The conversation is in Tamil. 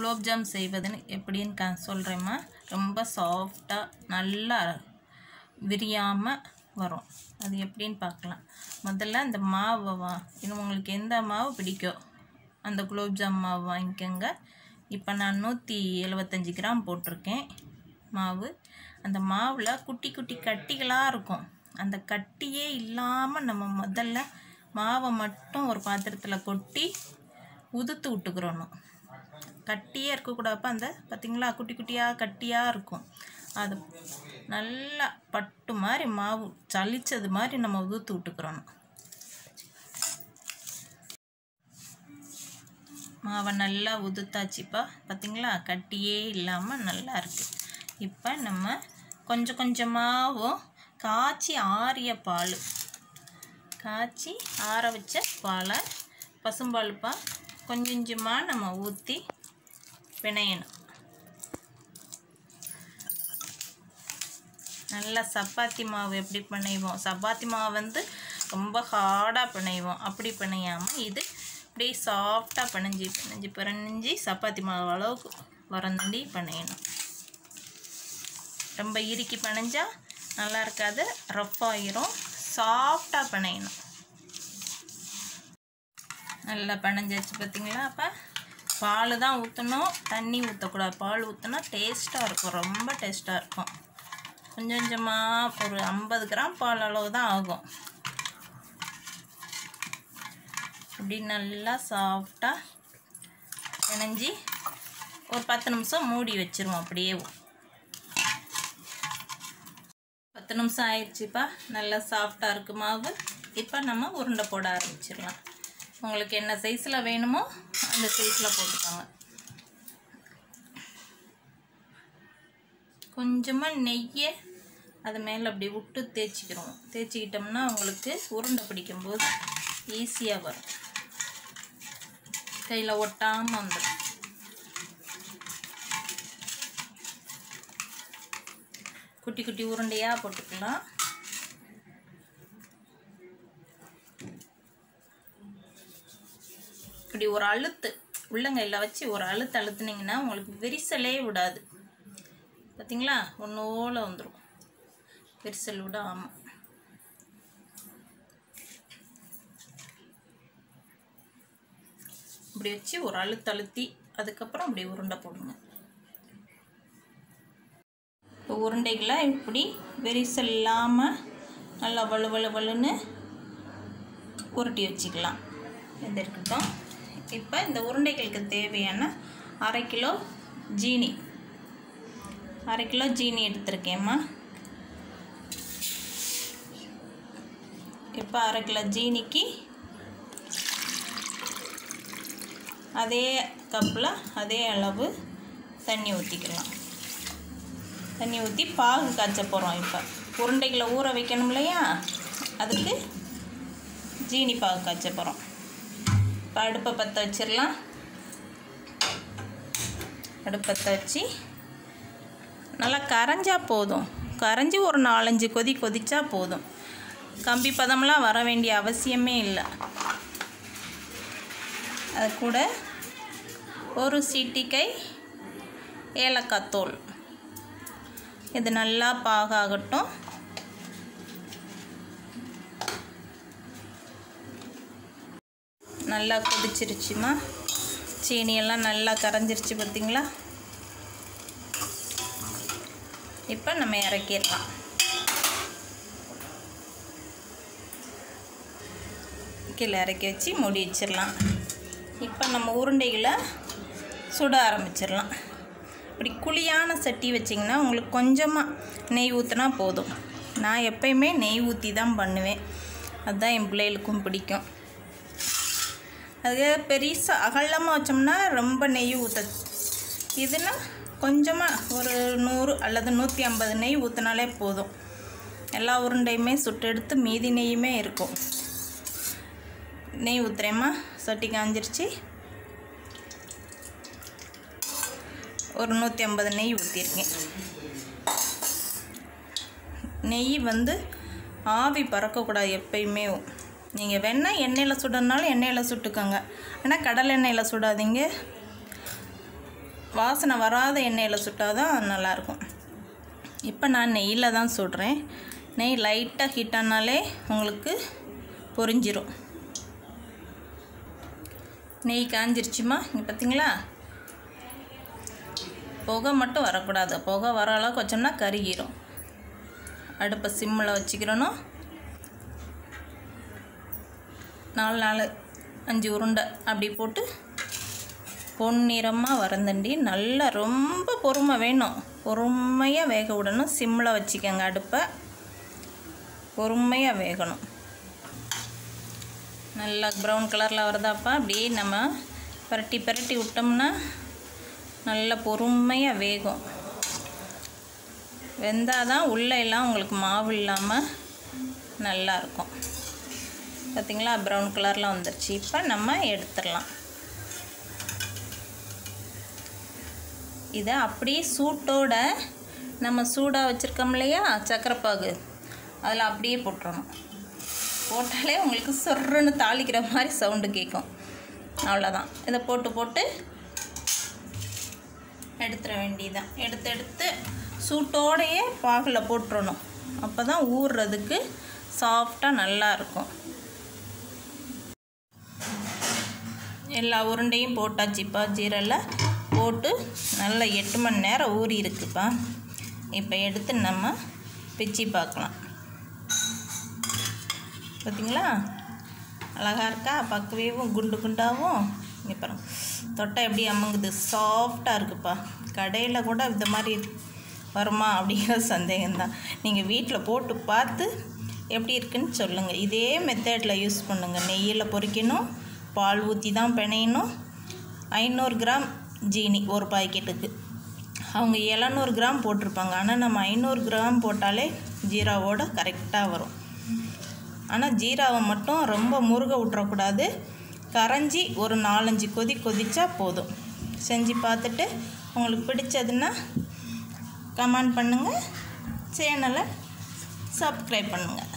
குலோப்ஜாம் செய்வதுன்னு எப்படின்னு க சொல்கிறேம்மா ரொம்ப சாஃப்டாக நல்லா விரியாமல் வரும் அது எப்படின்னு பார்க்கலாம் முதல்ல இந்த மாவை வா இது உங்களுக்கு எந்த மாவு பிடிக்கோ அந்த குலோப்ஜாம் மாவு வாங்கிக்கோங்க இப்போ நான் நூற்றி எழுபத்தஞ்சி கிராம் போட்டிருக்கேன் மாவு அந்த மாவில் குட்டி குட்டி கட்டிகளாக இருக்கும் அந்த கட்டியே இல்லாமல் நம்ம முதல்ல மாவை மட்டும் ஒரு பாத்திரத்தில் கொட்டி உதுத்து விட்டுக்கிறணும் கட்டியே இருக்கக்கூடாப்ப அந்த பார்த்திங்களா குட்டி குட்டியாக கட்டியாக இருக்கும் அது நல்லா பட்டு மாதிரி மாவு சலிச்சது மாதிரி நம்ம உதுத்து விட்டுக்கிறணும் மாவை நல்லா உதுத்தாச்சுப்பா பார்த்திங்களா கட்டியே இல்லாமல் நல்லா இருக்குது இப்போ நம்ம கொஞ்சம் கொஞ்சமாகவும் காய்ச்சி ஆறிய பால் காய்ச்சி ஆற வச்ச பாலை பசும்பால்ப்பா கொஞ்சம் கொஞ்சமாக நம்ம ஊற்றி பிணையணும் நல்லா சப்பாத்தி மாவு எப்படி பிணைவோம் சப்பாத்தி மாவு வந்து ரொம்ப ஹார்டாக பிணைவோம் அப்படி பிணையாமல் இது அப்படியே சாஃப்டாக பிணைஞ்சி பிணைஞ்சி பிணைஞ்சி சப்பாத்தி மாவு அளவுக்கு வரந்தண்டி பிணையணும் ரொம்ப இறுக்கி பிணைஞ்சா நல்லா இருக்காது ரஃப் ஆயிரும் சாஃப்டாக பிணையணும் நல்லா பிணைஞ்சாச்சு பார்த்தீங்களா அப்போ பால் தான் ஊற்றணும் தண்ணி ஊற்றக்கூடாது பால் ஊற்றினா டேஸ்ட்டாக இருக்கும் ரொம்ப டேஸ்ட்டாக இருக்கும் கொஞ்சம் கொஞ்சமாக ஒரு ஐம்பது கிராம் பால் அளவு தான் ஆகும் இப்படி நல்லா சாஃப்டாக பிணைஞ்சி ஒரு பத்து நிமிஷம் மூடி வச்சிருவோம் அப்படியே பத்து நிமிஷம் ஆயிடுச்சுப்பா நல்லா சாஃப்டாக இருக்கு மாவு இப்போ நம்ம உருண்டை போட ஆரம்பிச்சிடலாம் உங்களுக்கு என்ன சைஸில் வேணுமோ அந்த சைஸில் போட்டுக்கோங்க கொஞ்சமாக நெய்யை அது மேலே அப்படி விட்டு தேய்ச்சிக்கிறோம் தேய்ச்சிக்கிட்டோம்னா உங்களுக்கு உருண்டை பிடிக்கும்போது ஈஸியாக வரும் கையில் ஒட்டாமல் வந்துடும் குட்டி குட்டி உருண்டையாக போட்டுக்கலாம் இப்படி ஒரு அழுத்து உள்ளங்கையில் வச்சு ஒரு அழுத்து அழுத்துனீங்கன்னா உங்களுக்கு விரிசலே விடாது பார்த்தீங்களா ஒன்றோல வந்துடும் விரிசல் விடாமல் இப்படி வச்சு ஒரு அழுத்து அழுத்தி அதுக்கப்புறம் அப்படி உருண்டை போடுங்க இப்போ உருண்டைகளை இப்படி விரிசல் இல்லாமல் நல்லா வலு வலு வலுன்னு உருட்டி வச்சுக்கலாம் இது இருக்கட்டும் இப்போ இந்த உருண்டைகளுக்கு தேவையான அரை கிலோ ஜீனி அரை கிலோ ஜீனி எடுத்திருக்கேம்மா இப்போ அரை கிலோ ஜீனிக்கு அதே கப்பில் அதே அளவு தண்ணி ஊற்றிக்கலாம் தண்ணி ஊற்றி பாகு காய்ச்ச போகிறோம் இப்போ உருண்டைகளை ஊற வைக்கணும் இல்லையா அதுக்கு ஜீனி பாகு காய்ச்ச போகிறோம் இப்போ அடுப்பை பற்ற வச்சிடலாம் அடுப்பத்தை வச்சு நல்லா கரைஞ்சா போதும் கரைஞ்சி ஒரு நாலஞ்சு கொதி கொதிச்சா போதும் கம்பி பதம்லாம் வர வேண்டிய அவசியமே இல்லை அது கூட ஒரு சீட்டிக்கை ஏலக்காய் தூள் இது நல்லா பாகாகட்டும் நல்லா கொதிச்சிருச்சுமா சீனியெல்லாம் நல்லா கரைஞ்சிருச்சு பார்த்தீங்களா இப்போ நம்ம இறக்கிடலாம் கீழே இறக்கி வச்சு மூடி வச்சிடலாம் இப்போ நம்ம உருண்டைகளை சுட ஆரம்பிச்சிடலாம் இப்படி குழியான சட்டி வச்சிங்கன்னா உங்களுக்கு கொஞ்சமாக நெய் ஊற்றினா போதும் நான் எப்பயுமே நெய் ஊற்றி தான் பண்ணுவேன் அதுதான் என் பிள்ளைகளுக்கும் பிடிக்கும் அது பெருசாக அகலமாக வச்சோம்னா ரொம்ப நெய் ஊற்ற இதுனா கொஞ்சமாக ஒரு நூறு அல்லது நூற்றி ஐம்பது நெய் ஊற்றினாலே போதும் எல்லா உருண்டையுமே சுட்டு எடுத்து மீதி நெய்யுமே இருக்கும் நெய் ஊற்றுறேம்மா சட்டி காஞ்சிருச்சு ஒரு நூற்றி ஐம்பது நெய் ஊற்றிருக்கேன் நெய் வந்து ஆவி பறக்கக்கூடாது எப்பயுமே நீங்கள் வேணால் எண்ணெயில் சுடனாலும் எண்ணெயில் சுட்டுக்கோங்க ஆனால் கடலை எண்ணெயில் சுடாதீங்க வாசனை வராத எண்ணெயில் சுட்டால் தான் நல்லாயிருக்கும் இப்போ நான் நெய்யில் தான் சுடுறேன் நெய் லைட்டாக ஹீட் ஆனாலே உங்களுக்கு பொரிஞ்சிரும் நெய் காஞ்சிருச்சுமா இங்கே பார்த்தீங்களா புகை மட்டும் வரக்கூடாது புகை வர அளவுக்கு வச்சோம்னா கருகிரும் அடுப்பை சிம்மில் வச்சுக்கிறணும் நாலு நாலு அஞ்சு உருண்டை அப்படி போட்டு பொன்னிறமாக வரந்தண்டி நல்லா ரொம்ப பொறுமை வேணும் பொறுமையாக வேக விடணும் சிம்மில் வச்சுக்கோங்க அடுப்பை பொறுமையாக வேகணும் நல்லா ப்ரௌன் கலரில் வருதாப்பா அப்படியே நம்ம பரட்டி பரட்டி விட்டோம்னா நல்லா பொறுமையாக வேகும் வெந்தால் தான் உள்ளே எல்லாம் உங்களுக்கு மாவு இல்லாமல் நல்லாயிருக்கும் பார்த்திங்களா ப்ரௌன் கலரில் வந்துருச்சு இப்போ நம்ம எடுத்துடலாம் இதை அப்படியே சூட்டோட நம்ம சூடாக வச்சுருக்கோம் இல்லையா சக்கரைப்பாகு அதில் அப்படியே போட்டுறணும் போட்டாலே உங்களுக்கு சொர்றன்னு தாளிக்கிற மாதிரி சவுண்டு கேட்கும் அவ்வளோதான் இதை போட்டு போட்டு எடுத்துட வேண்டியதான் எடுத்து எடுத்து சூட்டோடையே பாகில் போட்டுறணும் அப்போ தான் ஊறுறதுக்கு சாஃப்டாக நல்லா இருக்கும் எல்லா உருண்டையும் போட்டாச்சுப்பா ஜீரலில் போட்டு நல்லா எட்டு மணி நேரம் ஊறி இருக்குப்பா இப்போ எடுத்து நம்ம பிச்சு பார்க்கலாம் பார்த்தீங்களா அழகாக இருக்கா பக்கவேவும் குண்டு குண்டாகவும் இங்கே பாருங்க தொட்டை எப்படி அமுங்குது சாஃப்டாக இருக்குப்பா கடையில் கூட இந்த மாதிரி வருமா அப்படிங்கிற சந்தேகம்தான் நீங்கள் வீட்டில் போட்டு பார்த்து எப்படி இருக்குன்னு சொல்லுங்கள் இதே மெத்தடில் யூஸ் பண்ணுங்கள் நெய்யில் பொரிக்கணும் பால் ஊற்றி தான் பிணையணும் ஐநூறு கிராம் ஜீனி ஒரு பாக்கெட்டுக்கு அவங்க எழுநூறு கிராம் போட்டிருப்பாங்க ஆனால் நம்ம ஐநூறு கிராம் போட்டாலே ஜீராவோட கரெக்டாக வரும் ஆனால் ஜீராவை மட்டும் ரொம்ப முருக விட்றக்கூடாது கரைஞ்சி ஒரு நாலஞ்சு கொதி கொதிச்சா போதும் செஞ்சு பார்த்துட்டு உங்களுக்கு பிடிச்சதுன்னா கமெண்ட் பண்ணுங்கள் சேனலை சப்ஸ்கிரைப் பண்ணுங்கள்